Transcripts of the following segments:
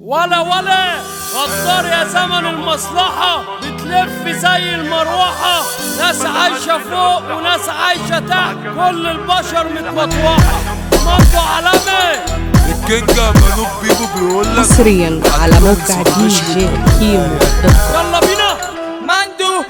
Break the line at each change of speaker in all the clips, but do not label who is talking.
ولا ولا غدار يا زمن المصلحة بتلف زي المروحة ناس عايشة فوق وناس عايشة تحت كل البشر متمطوحة مطوا علامة
الكينجا منوب بيبو بيقول لك
حصريا على موقع دي جي كيمو دوت كوم.
يلا بينا
مندو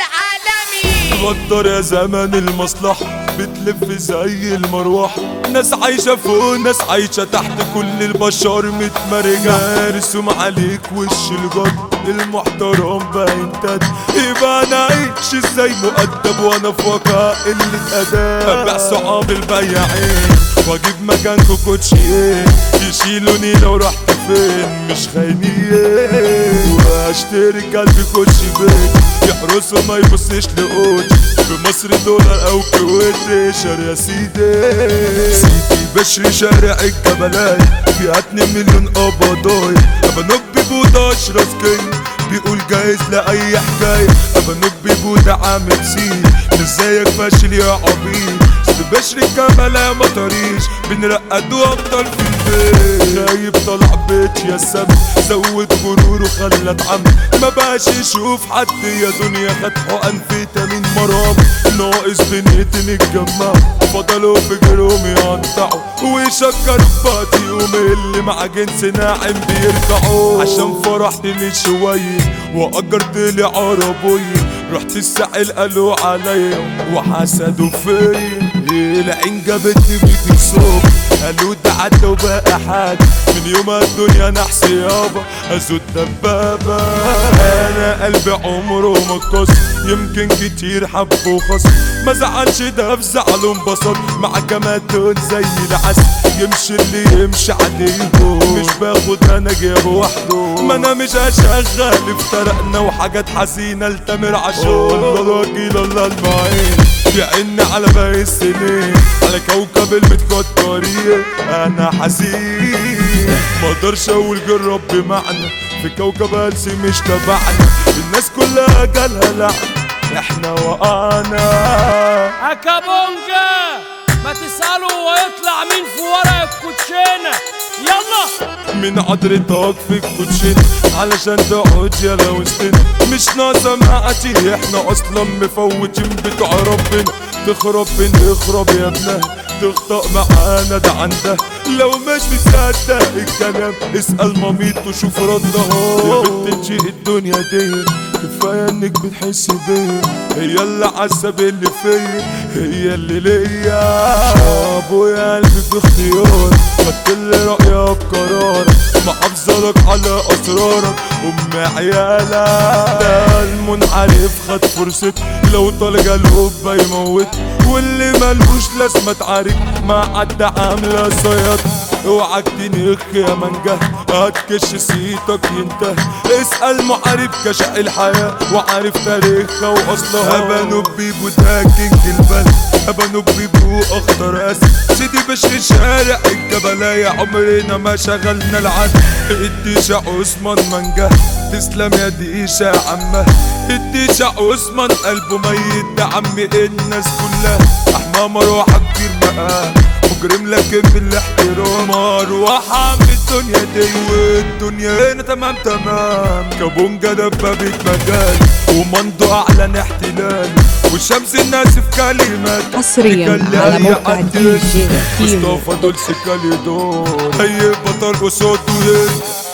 العالمي
غدر يا زمن المصلحة بتلف زي المروحة ناس عايشة فوق ناس عايشة تحت كل البشر متمرجة ارسم عليك وش الجد المحترم باين تد يبقى انا عايش ازاي مؤدب وانا في واقع قلة اداب ابيع صعاب البياعين واجيب مكانكو كوتشيين يشيلوني لو رحت فين مش خاينين واشتري كلب كوتشي بيت يحرسه ما يبصش لقوتش في مصر دولار او كويت ريشر يا سيدي سيدي بشري شارع الجبلاي فيها اتنين مليون قبضاي ابنوبي بودا اشرس كينج بيقول جايز لأي حكاية ابنوبي بودا عامل سين مش زيك فاشل يا عبيد بشري كمالة ما طريش بنرقدوا ابطال في البيت خايب طلع بيت يا سب زود غرور وخلت عم ما بقاش يشوف حد يا دنيا خد حقن فيتامين مرام ناقص بنيت نتجمع فضلوا في جروم يقطعوا ويشكروا فاتي اللي مع جنس ناعم بيرجعوا عشان فرحت لي شوية واجرت لي عربية رحت الساحل قالوا عليا وحسدوا فيا العين جابتني بيتي صوب قالوا ده عدى وبقى حاجة من يوم الدنيا نحس يابا ازود دبابة انا قلبي عمره ما قص يمكن كتير حب وخص ما زعلش ده في زعله انبسط مع جماتون زي العسل يمشي اللي يمشي عليهم مش باخد انا جايبه وحده ما انا مش هشغل افترقنا وحاجات حزينة لتامر عاشور الله الوكيل الله المعين يعن على باقي السنين على كوكب المتكترين انا حزين ما اقدرش اقول جرب بمعنى في كوكب هلسي مش تبعنا الناس كلها جالها لعنة احنا وقعنا
أكابونجا ما تسألوا هو يطلع مين في ورق الكوتشينة يلا
من حضرتك في الكوتشين علشان تقعد يا وسطنا مش ناقصة معاتي احنا اصلا مفوتين بتوع ربنا تخرب بنخرب يا ابنها تخطأ معانا ده عندها لو مش مصدق الكلام اسأل ماميت وشوف ردها يا بنت انتي الدنيا دي كفاية انك بتحس بيا هي اللي عسب اللي فيا هي اللي ليا ابويا قلبي في اختيار خدت اللي رأيها بقرارك محافظلك على اسرارك ام عيالك ده المنعرف خد فرصته لو طال جلوب يموت واللي ملهوش لازمة تعارك ما عدى عاملة صياد اوعك تنخ يا منجه هتكش سيتك ينتهي اسأل محارب كشق الحياة وعارف تاريخها واصلها ابانو بيبو ده كينج البلد ابانو بيبو اخضر اسد سيدي بشر شارع الجبلاية عمرنا ما شغلنا العد الديشة عثمان منجه تسلم يا ديشة يا عمه الديشة عثمان قلبه ميت ده عمي الناس كلها احمى مروحة كبير مقام مجرم لكن بالاحترام مروحة من الدنيا دي والدنيا هنا تمام تمام كابونجا دبابة مجال ومندو اعلن احتلال والشمس الناس في كلمات
حصريا
تكلم
على
أي
موقع
حد
دي جي كيمو
مصطفى دول سكالي دول هي بطل قصاد وهند